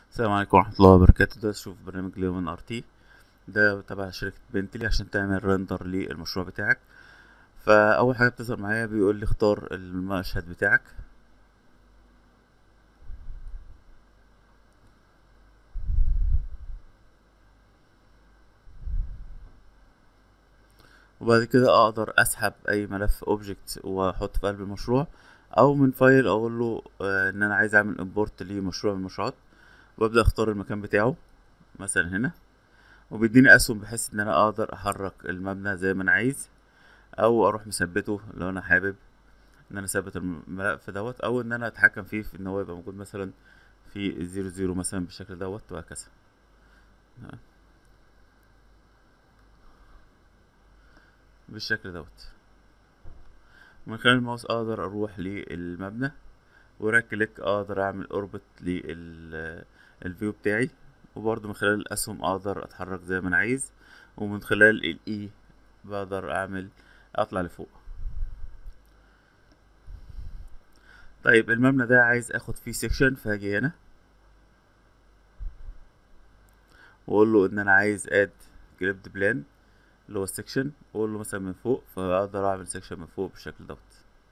السلام عليكم ورحمة الله وبركاته ده شوف برنامج ليومن ار تي ده تبع شركة بنتلي عشان تعمل رندر للمشروع بتاعك فأول حاجة بتظهر معايا بيقول لي اختار المشهد بتاعك وبعد كده اقدر اسحب اي ملف اوبجكت واحطه في قلب المشروع او من فايل اقول له آه، ان انا عايز اعمل امبورت لمشروع من المشروعات وابدا اختار المكان بتاعه مثلا هنا وبيديني اسهم بحيث ان انا اقدر احرك المبنى زي ما انا عايز او اروح مثبته لو انا حابب ان انا اثبت الملف دوت او ان انا اتحكم فيه في ان هو يبقى موجود مثلا في زيرو زيرو مثلا بالشكل دوت وهكذا بالشكل دوت من خلال الماوس اقدر اروح للمبنى ورايت كليك اقدر اعمل اوربت للفيو بتاعي وبرضه من خلال الاسهم اقدر اتحرك زي ما انا عايز ومن خلال الاي بقدر اعمل اطلع لفوق طيب المبنى ده عايز اخد فيه سيكشن فهاجي هنا واقول له ان انا عايز اد جريبد بلان اللي هو السكشن واقول له مثلا من فوق فاقدر اعمل سكشن من فوق بالشكل دوت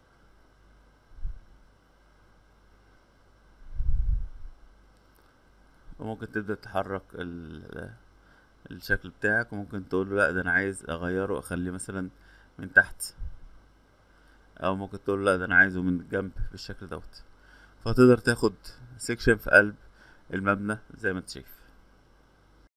وممكن تبدأ تحرك ال- الشكل بتاعك وممكن تقول له لا ده انا عايز اغيره اخليه مثلا من تحت او ممكن تقول له لا ده انا عايزه من الجنب بالشكل دوت فتقدر تاخد سيكشن في قلب المبنى زي ما انت شايف